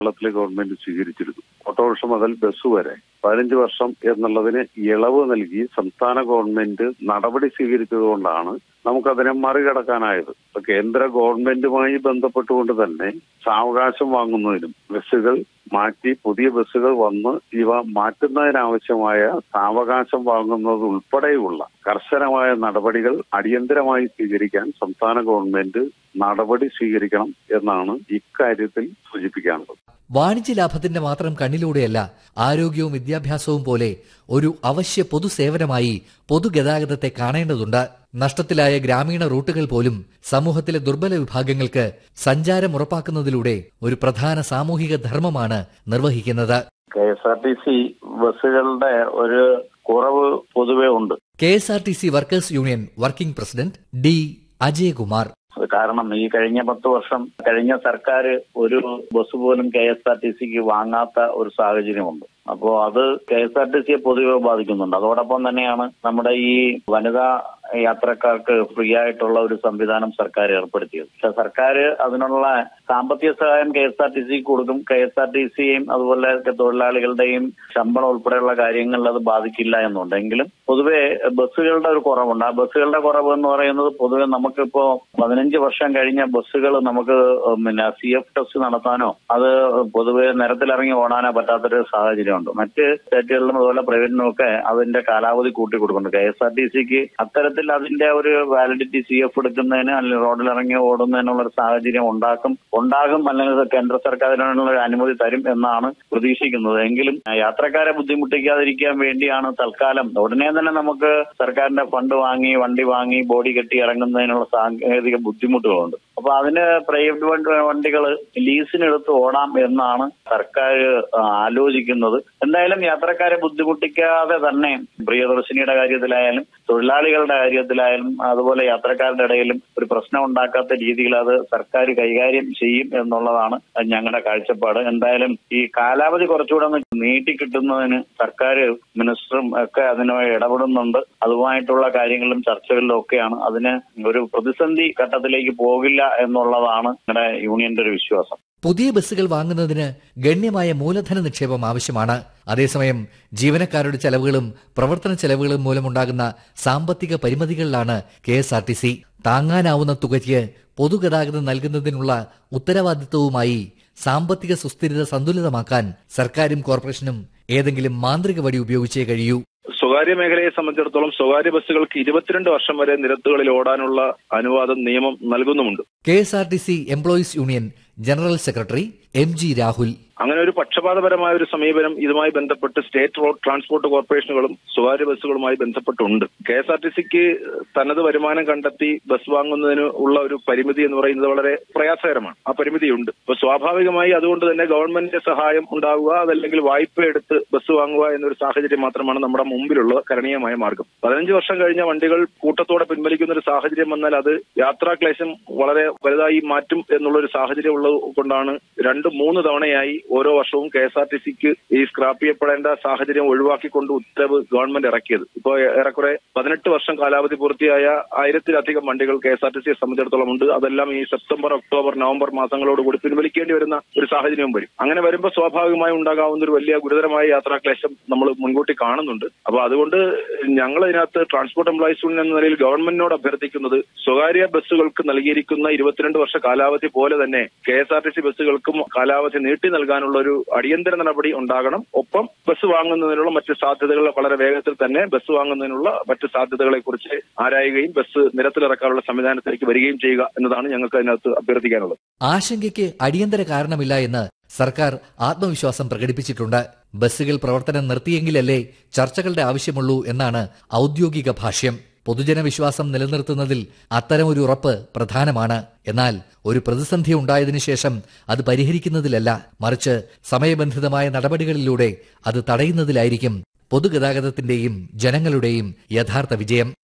കേരളത്തിലെ ഗവൺമെന്റ് സ്വീകരിച്ചിരുന്നു ഓട്ടോറിക്ഷ മുതൽ ബസ് വരെ പതിനഞ്ച് വർഷം എന്നുള്ളതിന് ഇളവ് നൽകി സംസ്ഥാന ഗവൺമെന്റ് നടപടി സ്വീകരിച്ചതുകൊണ്ടാണ് നമുക്കതിനെ മറികടക്കാനായത് ഇപ്പൊ കേന്ദ്ര ഗവൺമെന്റുമായി ബന്ധപ്പെട്ടുകൊണ്ട് തന്നെ സാവകാശം വാങ്ങുന്നതിനും ബസ്സുകൾ മാറ്റി പുതിയ ബസ്സുകൾ വന്ന് ഇവ മാറ്റുന്നതിനാവശ്യമായ സാവകാശം വാങ്ങുന്നത് ഉൾപ്പെടെയുള്ള കർശനമായ നടപടികൾ അടിയന്തരമായി സ്വീകരിക്കാൻ സംസ്ഥാന ഗവൺമെന്റ് നടപടി സ്വീകരിക്കണം എന്നാണ് ഇക്കാര്യത്തിൽ സൂചിപ്പിക്കാനുള്ളത് വാണിജ്യ ലാഭത്തിന്റെ മാത്രം കണ്ണിലൂടെയല്ല ആരോഗ്യവും വിദ്യാഭ്യാസവും പോലെ ഒരു അവശ്യ പൊതുസേവനമായി പൊതുഗതാഗതത്തെ കാണേണ്ടതുണ്ട് നഷ്ടത്തിലായ ഗ്രാമീണ റൂട്ടുകൾ പോലും സമൂഹത്തിലെ ദുർബല വിഭാഗങ്ങൾക്ക് സഞ്ചാരം ഉറപ്പാക്കുന്നതിലൂടെ ഒരു പ്രധാന സാമൂഹിക ധർമ്മമാണ് നിർവഹിക്കുന്നത് K S R T C ബസ്സുകളുടെ ഒരു കുറവ് പൊതുവെ ഉണ്ട് K S R T C workers union working president D Ajayakumar കാരണം ഈ കഴിഞ്ഞ പത്ത് വർഷം കഴിഞ്ഞ സർക്കാർ ഒരു ബസ് പോലും കെ എസ് ആർ ടി സിക്ക് വാങ്ങാത്ത ഒരു സാഹചര്യമുണ്ട് അപ്പോ അത് കെ എസ് ആർ ടി സിയെ പൊതുവെ ബാധിക്കുന്നുണ്ട് അതോടൊപ്പം തന്നെയാണ് നമ്മുടെ ഈ വനിതാ യാത്രക്കാർക്ക് ഫ്രീ ആയിട്ടുള്ള ഒരു സംവിധാനം സർക്കാർ ഏർപ്പെടുത്തിയത് പക്ഷെ സർക്കാർ അതിനുള്ള സാമ്പത്തിക സഹായം കെ എസ് ആർ ടി സിക്ക് കൊടുക്കും കെ എസ് ആർ ടി സിയെയും അതുപോലെ തൊഴിലാളികളുടെയും ശമ്പളം ഉൾപ്പെടെയുള്ള കാര്യങ്ങളിൽ അത് ബാധിക്കില്ല എന്നുണ്ട് എങ്കിലും പൊതുവെ ബസ്സുകളുടെ ഒരു കുറവുണ്ട് ആ ബസ്സുകളുടെ കുറവ് എന്ന് പറയുന്നത് പൊതുവെ നമുക്കിപ്പോ പതിനഞ്ച് വർഷം കഴിഞ്ഞ ബസ്സുകൾ നമുക്ക് പിന്നെ സി എഫ് ടെസ്റ്റ് നടത്താനോ അത് പൊതുവെ നിരത്തിലിറങ്ങി ഓടാനോ പറ്റാത്തൊരു സാഹചര്യമുണ്ട് മറ്റ് സ്റ്റേറ്റുകളിലും അതുപോലെ പ്രൈവറ്റിനും ഒക്കെ അതിന്റെ കാലാവധി കൂട്ടി കൊടുക്കുന്നുണ്ട് കെ എസ് ആർ ടി സിക്ക് അത്തരത്തിൽ അതിന്റെ ഒരു വാലിഡിറ്റി സി എഫ് എടുക്കുന്നതിന് അല്ലെങ്കിൽ റോഡിൽ ഇറങ്ങി ഓടുന്നതിനുള്ള ഒരു സാഹചര്യം ഉണ്ടാക്കും ഉണ്ടാകും അല്ലെങ്കിൽ കേന്ദ്ര സർക്കാർ അതിനുള്ള ഒരു അനുമതി തരും എന്നാണ് പ്രതീക്ഷിക്കുന്നത് എങ്കിലും യാത്രക്കാരെ ബുദ്ധിമുട്ടിക്കാതിരിക്കാൻ വേണ്ടിയാണ് തൽക്കാലം ഉടനെ തന്നെ നമുക്ക് സർക്കാരിന്റെ ഫണ്ട് വാങ്ങി വണ്ടി വാങ്ങി ബോഡി കെട്ടി ഇറങ്ങുന്നതിനുള്ള സാങ്കേതിക ബുദ്ധിമുട്ടുകളുണ്ട് അപ്പൊ അതിന് പ്രൈവറ്റ് വണ്ടികൾ ലീസിനെടുത്ത് ഓടാം എന്നാണ് സർക്കാർ ആലോചിക്കുന്നത് എന്തായാലും യാത്രക്കാരെ ബുദ്ധിമുട്ടിക്കാതെ തന്നെ പ്രിയദർശിനിയുടെ കാര്യത്തിലായാലും തൊഴിലാളികളുടെ കാര്യത്തിലായാലും അതുപോലെ യാത്രക്കാരുടെ ഇടയിലും ഒരു പ്രശ്നം ഉണ്ടാക്കാത്ത രീതിയിൽ അത് സർക്കാർ കൈകാര്യം ചെയ്യും എന്നുള്ളതാണ് ഞങ്ങളുടെ കാഴ്ചപ്പാട് എന്തായാലും ഈ കാലാവധി കുറച്ചുകൂടെ ഒന്ന് നീട്ടി കിട്ടുന്നതിന് സർക്കാർ മിനിസ്റ്ററും ഒക്കെ അതിന് ഇടപെടുന്നുണ്ട് അതുമായിട്ടുള്ള കാര്യങ്ങളിലും ചർച്ചകളിലും ഒക്കെയാണ് അതിന് ഒരു പ്രതിസന്ധി ഘട്ടത്തിലേക്ക് പോകില്ല എന്നുള്ളതാണ് ഞങ്ങളുടെ യൂണിയന്റെ ഒരു വിശ്വാസം പുതിയ ബസ്സുകൾ വാങ്ങുന്നതിന് ഗണ്യമായ മൂലധന നിക്ഷേപം ആവശ്യമാണ് അതേസമയം ജീവനക്കാരുടെ ചെലവുകളും പ്രവർത്തന ചെലവുകളും മൂലമുണ്ടാകുന്ന സാമ്പത്തിക പരിമിതികളിലാണ് K S R T C താങ്ങാനാവുന്ന തുകയ്ക്ക് പൊതുഗതാഗതം നൽകുന്നതിനുള്ള ഉത്തരവാദിത്വവുമായി സാമ്പത്തിക സുസ്ഥിരത സന്തുലിതമാക്കാൻ സർക്കാരും കോർപ്പറേഷനും ഏതെങ്കിലും മാന്ത്രിക വടി ഉപയോഗിച്ചേ കഴിയൂ സ്വകാര്യ മേഖലയെ സംബന്ധിച്ചിടത്തോളം സ്വകാര്യ ബസ്സുകൾക്ക് ഇരുപത്തിരണ്ട് വർഷം വരെ നിരത്തുകളിൽ ഓടാനുള്ള അനുവാദം നിയമം നൽകുന്നുമുണ്ട് K S R T C employees union general secretary M G Rahul അങ്ങനെ ഒരു പക്ഷപാതപരമായ ഒരു സമീപനം ഇതുമായി ബന്ധപ്പെട്ട് സ്റ്റേറ്റ് റോഡ് ട്രാൻസ്പോർട്ട് കോർപ്പറേഷനുകളും സ്വകാര്യ ബസ്സുകളുമായി ബന്ധപ്പെട്ടുണ്ട് കെ എസ് ആർ ടി സിക്ക് തനത് വരുമാനം കണ്ടെത്തി ബസ് വാങ്ങുന്നതിന് ഉള്ള ഒരു പരിമിതി എന്ന് പറയുന്നത് വളരെ പ്രയാസകരമാണ് ആ പരിമിതിയുണ്ട് അപ്പൊ സ്വാഭാവികമായി അതുകൊണ്ട് തന്നെ ഗവൺമെന്റിന്റെ സഹായം ഉണ്ടാവുക അതല്ലെങ്കിൽ വായ്പ എടുത്ത് ബസ് വാങ്ങുക എന്നൊരു സാഹചര്യം മാത്രമാണ് നമ്മുടെ മുമ്പിലുള്ള കരണീയമായ മാർഗം പതിനഞ്ച് വർഷം കഴിഞ്ഞ വണ്ടികൾ കൂട്ടത്തോടെ പിൻവലിക്കുന്ന ഒരു സാഹചര്യം വന്നാൽ അത് യാത്രാക്ലേശം വളരെ വലുതായി മാറ്റും എന്നുള്ള ഒരു സാഹചര്യം ഉള്ളത് കൊണ്ടാണ് രണ്ട് മൂന്ന് തവണയായി ഓരോ വർഷവും കെ എസ് ആർ ടി സിക്ക് ഈ സ്ക്രാപ്പ് ചെയ്യപ്പെടേണ്ട സാഹചര്യം ഒഴിവാക്കിക്കൊണ്ട് ഉത്തരവ് ഗവൺമെന്റ് ഇറക്കിയത് ഇപ്പോൾ ഏറെക്കുറെ പതിനെട്ട് വർഷം കാലാവധി പൂർത്തിയായ ആയിരത്തിലധികം വണ്ടികൾ കെ എസ് ആർ ടി സിയെ സംബന്ധിച്ചിടത്തോളം ഉണ്ട് അതെല്ലാം ഈ സെപ്റ്റംബർ ഒക്ടോബർ നവംബർ മാസങ്ങളോട് കൂടി പിൻവലിക്കേണ്ടി വരുന്ന ഒരു സാഹചര്യവും വരും അങ്ങനെ വരുമ്പോൾ സ്വാഭാവികമായി ഉണ്ടാകാവുന്ന ഒരു വലിയ ഗുരുതരമായ യാത്രാക്ലേശം നമ്മൾ മുൻകൂട്ടി കാണുന്നുണ്ട് അപ്പൊ അതുകൊണ്ട് ഞങ്ങൾ ഇതിനകത്ത് ട്രാൻസ്പോർട്ട് എംപ്ലോയീസ് യൂണിയൻ എന്ന നിലയിൽ ഗവൺമെന്റിനോട് അഭ്യർത്ഥിക്കുന്നത് സ്വകാര്യ ബസ്സുകൾക്ക് നൽകിയിരിക്കുന്ന ഇരുപത്തിരണ്ട് വർഷ കാലാവധി പോലെ തന്നെ K S R T C ബസ്സുകൾക്കും കാലാവധി നീട്ടി നൽകാനുള്ള ഒരു അടിയന്തര നടപടി ഉണ്ടാകണം ഒപ്പം ബസ് വാങ്ങുന്നതിനുള്ള മറ്റ് സാധ്യതകൾ വളരെ വേഗത്തിൽ തന്നെ ബസ് വാങ്ങുന്നതിനുള്ള മറ്റ് സാധ്യതകളെ കുറിച്ച് ആരായുകയും ബസ് നിരത്തിലിറക്കാനുള്ള സംവിധാനത്തിലേക്ക് വരികയും ചെയ്യുക എന്നതാണ് ഞങ്ങൾക്ക് അതിനകത്ത് അഭ്യർത്ഥിക്കാനുള്ളത് ആശങ്കയ്ക്ക് അടിയന്തര കാരണമില്ല എന്ന് സർക്കാർ ആത്മവിശ്വാസം പ്രകടിപ്പിച്ചിട്ടുണ്ട് ബസ്സുകൾ പ്രവർത്തനം നിർത്തിയെങ്കിലല്ലേ ചർച്ചകളുടെ ആവശ്യമുള്ളൂ എന്നാണ് ഔദ്യോഗിക ഭാഷ്യം പൊതുജന വിശ്വാസം നിലനിർത്തുന്നതിൽ അത്തരമൊരു ഉറപ്പ് പ്രധാനമാണ് എന്നാൽ ഒരു പ്രതിസന്ധി ഉണ്ടായതിനു ശേഷം അത് പരിഹരിക്കുന്നതിലല്ല മറിച്ച് സമയബന്ധിതമായ നടപടികളിലൂടെ അത് തടയുന്നതിലായിരിക്കും പൊതുഗതാഗതത്തിന്റെയും ജനങ്ങളുടെയും യഥാർത്ഥ വിജയം